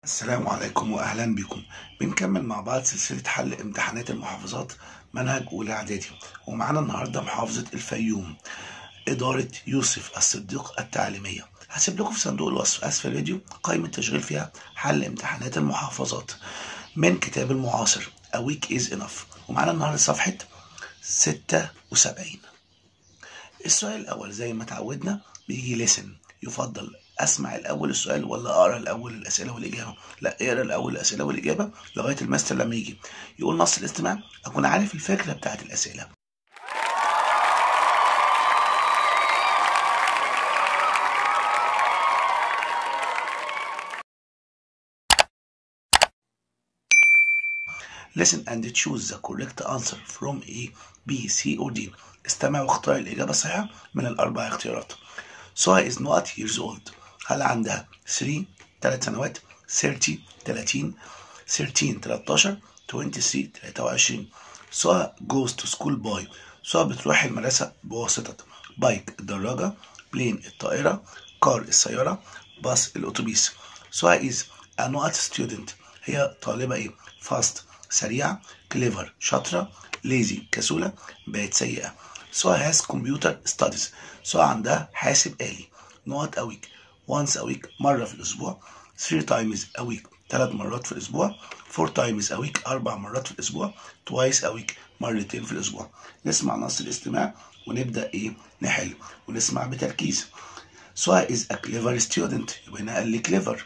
السلام عليكم واهلا بكم بنكمل مع بعض سلسله حل امتحانات المحافظات منهج اولى اعدادي ومعانا النهارده محافظه الفيوم اداره يوسف الصديق التعليميه هسيب لكم في صندوق الوصف اسفل الفيديو قائمه تشغيل فيها حل امتحانات المحافظات من كتاب المعاصر A week is enough ومعانا النهارده صفحه 76 السؤال الاول زي ما تعودنا بيجي listen يفضل اسمع الاول السؤال ولا اقرا الاول الاسئله والاجابه لا اقرا الاول الاسئله والاجابه لغايه الماستر لما يجي يقول نص الاستماع اكون عارف الفكره بتاعت الاسئله Listen and choose the correct answer from A, B, C or D. استمع واختار الإجابة الصحيحة من الأربع اختيارات. سؤال is not years old. هل عندها 3 3 سنوات 30 30 13 13 23 23 سواء goes to school by سواء بتروح المدرسة بواسطة بايك الدراجة بلين الطائرة كار السيارة باص الأتوبيس سواء is a not student هي طالبة إيه fast سريعة clever شاطرة lazy كسولة بقت سيئة سواء has computer studies سواء عندها حاسب آلي not a week once a week مرة في الأسبوع three times a week ثلاث مرات في الأسبوع four times a week أربع مرات في الأسبوع twice a week مرتين في الأسبوع نسمع نص الاستماع ونبدأ إيه نحل ونسمع بتركيز سواء is a clever student يبقى هنا قال لي clever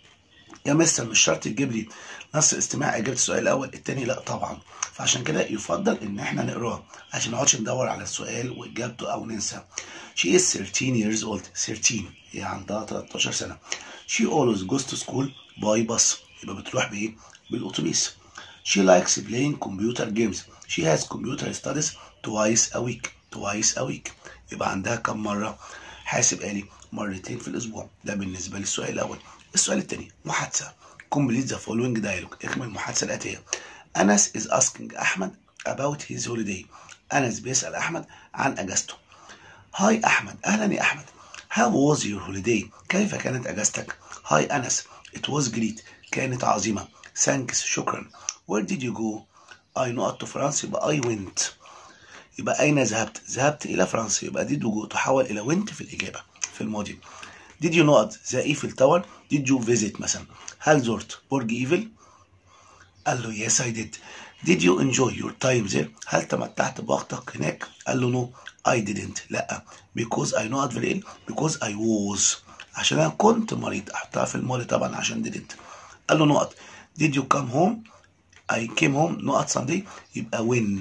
يا مستر مش شرط تجيب لي نص الاستماع اجابه السؤال الاول التاني لا طبعا فعشان كده يفضل ان احنا نقراه عشان ما نقعدش ندور على السؤال واجابته او ننسى she is 13 years old 13 هي عندها 13 سنه she always goes to school by bus يبقى بتروح بايه بالاتوبيس she likes playing computer games she has computer studies twice a week twice a week يبقى عندها كم مره حاسب آلي مرتين في الاسبوع ده بالنسبه للسؤال الاول السؤال الثاني محادثه complete the following dialogue اكمل المحادثه الاتيه انس is asking احمد about his holiday انس بيسال احمد عن اجازته هاي احمد اهلا يا احمد how was your holiday كيف كانت اجازتك هاي انس it was great كانت عظيمه thanks شكرا where did you go I نقط to فرنسا يبقى I went يبقى أين ذهبت؟ ذهبت إلى فرنسا يبقى did you go تحول إلى went في الإجابة في الماضي did you نقط ذا إيفل تاور did you visit مثلا هل زرت برج إيفل؟ قال له yes I did did you enjoy your time there هل تمتعت بوقتك هناك؟ قال له no I didn't لا because I نقط في الإيه؟ because I was عشان أنا كنت مريض أحطها في الماضي طبعا عشان didn't قال له نقط did you come home I came home نقط Sunday يبقى when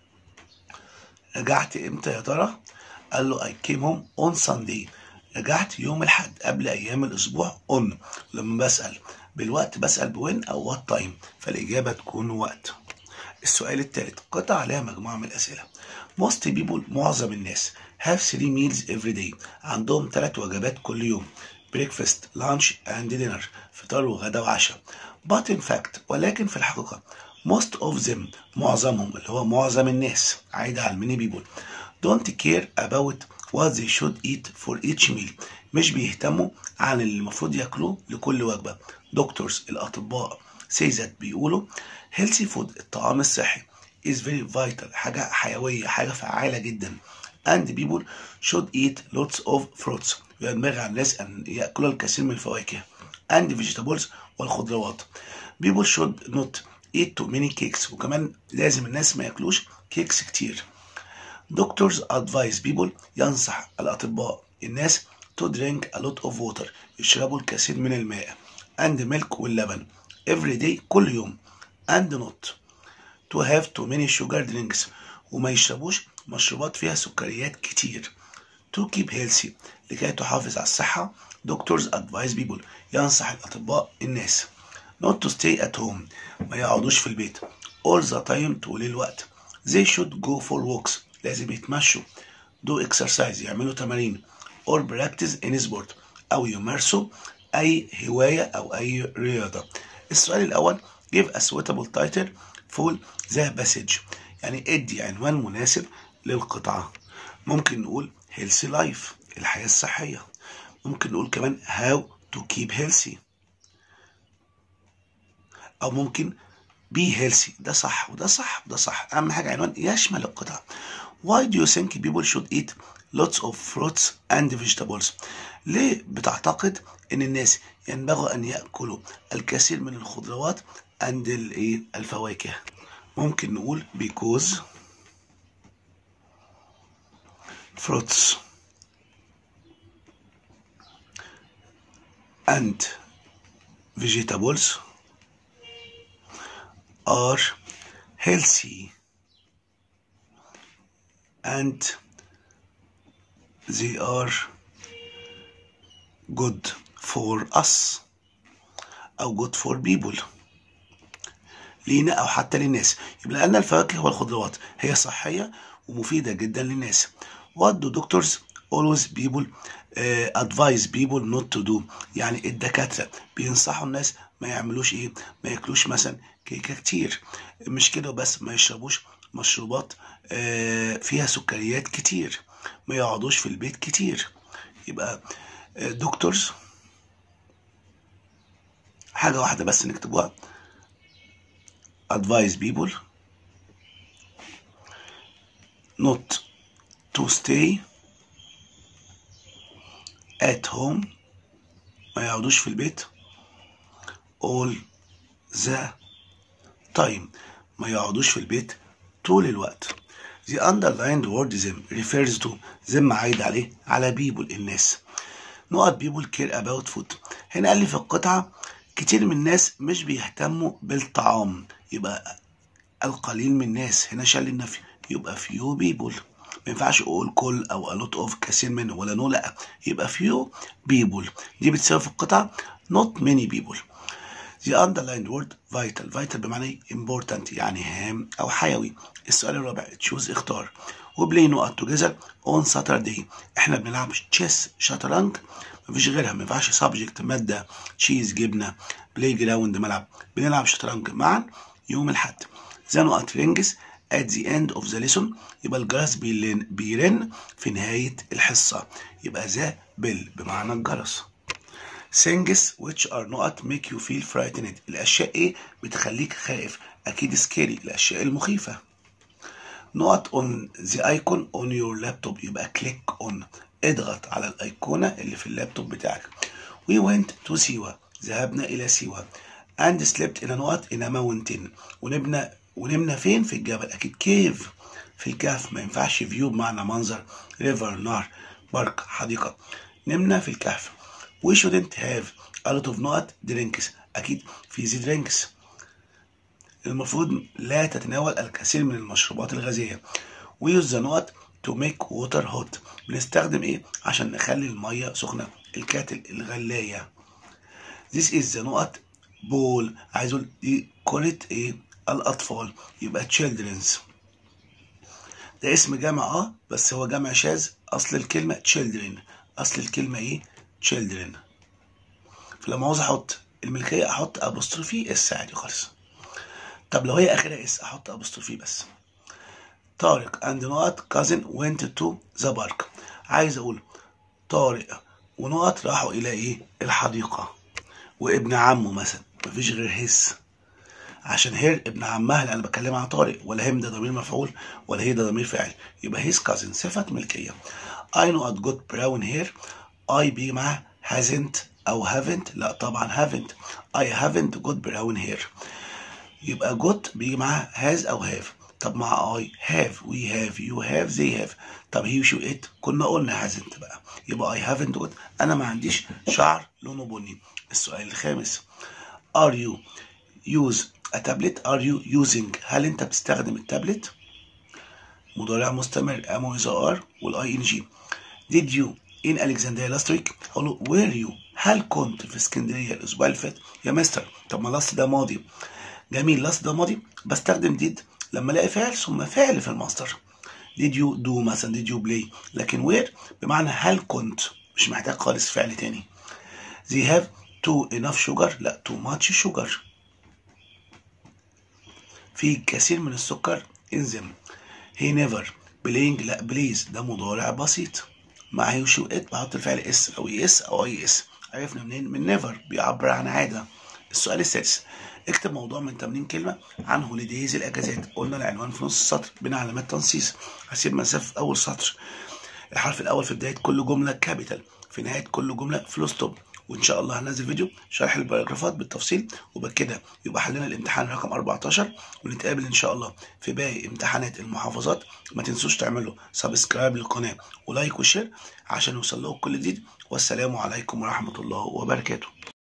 رجعت امتى يا ترى؟ قال له I came home on Sunday رجعت يوم الحد قبل ايام الاسبوع on لما بسال بالوقت بسال بوين او وات تايم فالاجابه تكون وقت السؤال الثالث قطع عليها مجموعه من الاسئله most people معظم الناس have three meals every day عندهم ثلاث وجبات كل يوم breakfast lunch and dinner فطار وغدا وعشاء but in fact ولكن في الحقيقه most of them معظمهم اللي هو معظم الناس عايد على many people don't care about what they should eat for each meal مش بيهتموا عن اللي المفروض ياكلوه لكل وجبة دكتورز الأطباء say that بيقولوا healthy food الطعام الصحي is very vital حاجة حيوية حاجة فعالة جدا and people should eat lots of fruits ينبغي على الناس أن يأكلوا الكثير من الفواكه and vegetables والخضروات people should not eat too many cakes وكمان لازم الناس ما ياكلوش كيكس كتير دكتورز advise people ينصح الأطباء الناس to drink a lot of water يشربوا الكثير من الماء and milk واللبن every day كل يوم and not to have too many sugar drinks وما يشربوش مشروبات فيها سكريات كتير to keep healthy لكي تحافظ على الصحة دكتورز advise people ينصح الأطباء الناس not to stay at home ما يقعدوش في البيت all the time طول الوقت they should go for walks لازم يتمشوا do exercise يعملوا تمارين or practice in sport أو يمارسوا أي هواية أو أي رياضة السؤال الأول give a suitable title for the passage يعني ادي عنوان مناسب للقطعة ممكن نقول healthy life الحياة الصحية ممكن نقول كمان how to keep healthy او ممكن be healthy ده صح وده صح وده صح اهم حاجه عنوان يشمل القطعه why do you think people should eat lots of fruits and vegetables ليه بتعتقد ان الناس ينبغي ان ياكلوا الكثير من الخضروات and الايه الفواكه ممكن نقول because fruits and vegetables are healthy and they are good for us أو good for people لينا أو حتى للناس يبقى لأن الفواكه والخضروات هي صحية ومفيدة جدا للناس What do doctors always people uh, advise people not to do يعني الدكاترة بينصحوا الناس ما يعملوش ايه ما ياكلوش مثلا كيكة كتير مش كده بس ما يشربوش مشروبات آه فيها سكريات كتير ما يقعدوش في البيت كتير يبقى دكتورز حاجة واحدة بس نكتبوها advise people not to stay at home ما يقعدوش في البيت all the time ما يقعدوش في البيت طول الوقت The underlined word them refers to them عايد عليه على people الناس نقط people care about food هنا قال لي في القطعة كتير من الناس مش بيهتموا بالطعام يبقى القليل من الناس هنا شال النفي يبقى few people ما ينفعش اقول كل او a lot of كثير من ولا نو لا يبقى few people دي بتساوي في القطعة not many people The underlined word vital vital بمعنى important يعني هام أو حيوي السؤال الرابع تشوز اختار وبلاي نقط together on Saturday احنا بنلعب تشيس شطرنج مفيش غيرها ما ينفعش سبجكت مادة تشيز جبنة بلاي جراوند ملعب بنلعب شطرنج معا يوم الحد ذا نقط رينجز at the end of the lesson يبقى الجرس بيرن, بيرن في نهاية الحصة يبقى ذا بيل بمعنى الجرس things which are not make you feel frightened الأشياء إيه بتخليك خائف أكيد scary الأشياء المخيفة نقط on the icon on your laptop يبقى click on اضغط على الأيقونة اللي في اللابتوب بتاعك we went to سيوا ذهبنا إلى سيوا and slept in a نقط in a mountain ونبنى ونمنا فين في الجبل أكيد كيف في الكهف ما ينفعش فيو بمعنى منظر ريفر نهر بارك حديقة نمنا في الكهف we shouldn't have a lot of نقط drinks أكيد في زي drinks المفروض لا تتناول الكثير من المشروبات الغازية we use the نقط to make water hot بنستخدم ايه عشان نخلي المية سخنة الكاتل الغلاية this is the نقط بول عايز اقول دي كرة ايه الأطفال يبقى children's ده اسم جمع اه بس هو جمع شاذ أصل الكلمة children أصل الكلمة ايه children فلما عاوز أحط الملكية أحط أبوستروفي اس عادي خالص طب لو هي آخرها اس أحط أبوستروفي بس طارق and نقط cousin went to the park عايز أقول طارق ونقط راحوا إلى إيه الحديقة وابن عمه مثلا مفيش غير هس عشان هير ابن عمها اللي انا بكلمها عن طارق ولا هم ده ضمير مفعول ولا هي ده ضمير فاعل يبقى هيز كازن صفة ملكية I know at good brown hair I بيجي معاها hasn't أو haven't لا طبعا haven't I haven't good brown hair يبقى good بيجي معاها has أو have طب مع I have we have you have they have طب he شو it كنا قلنا hasn't بقى يبقى I haven't good أنا ما عنديش شعر لونه بني السؤال الخامس are you use a tablet are you using هل انت بتستخدم التابلت مضارع مستمر am is are والاي ان جي did you in Alexandria last week اقول له were you هل كنت في اسكندريه الاسبوع اللي فات يا مستر طب ما لاست ده ماضي جميل لاست ده ماضي بستخدم did لما الاقي فعل ثم فعل في المصدر did you do مثلا did you play لكن where بمعنى هل كنت مش محتاج خالص فعل تاني they have too enough sugar لا too much sugar في كثير من السكر in them he never playing لا بليز ده مضارع بسيط مع هي وشو ات بحط الفعل اس او اس او اي اس عرفنا منين من never بيعبر عن عادة السؤال السادس اكتب موضوع من 80 كلمة عن هوليديز الأجازات قلنا العنوان في نص السطر بين علامات تنصيص هسيب مسافة في أول سطر الحرف الأول في بداية كل جملة كابيتال في نهاية كل جملة فلو ستوب وإن شاء الله هنزل فيديو شرح الباراجرافات بالتفصيل وبكده يبقى حلنا الامتحان رقم 14 ونتقابل إن شاء الله في باقي امتحانات المحافظات ما تنسوش تعملوا سبسكرايب للقناة ولايك وشير عشان يوصل لكم كل جديد والسلام عليكم ورحمة الله وبركاته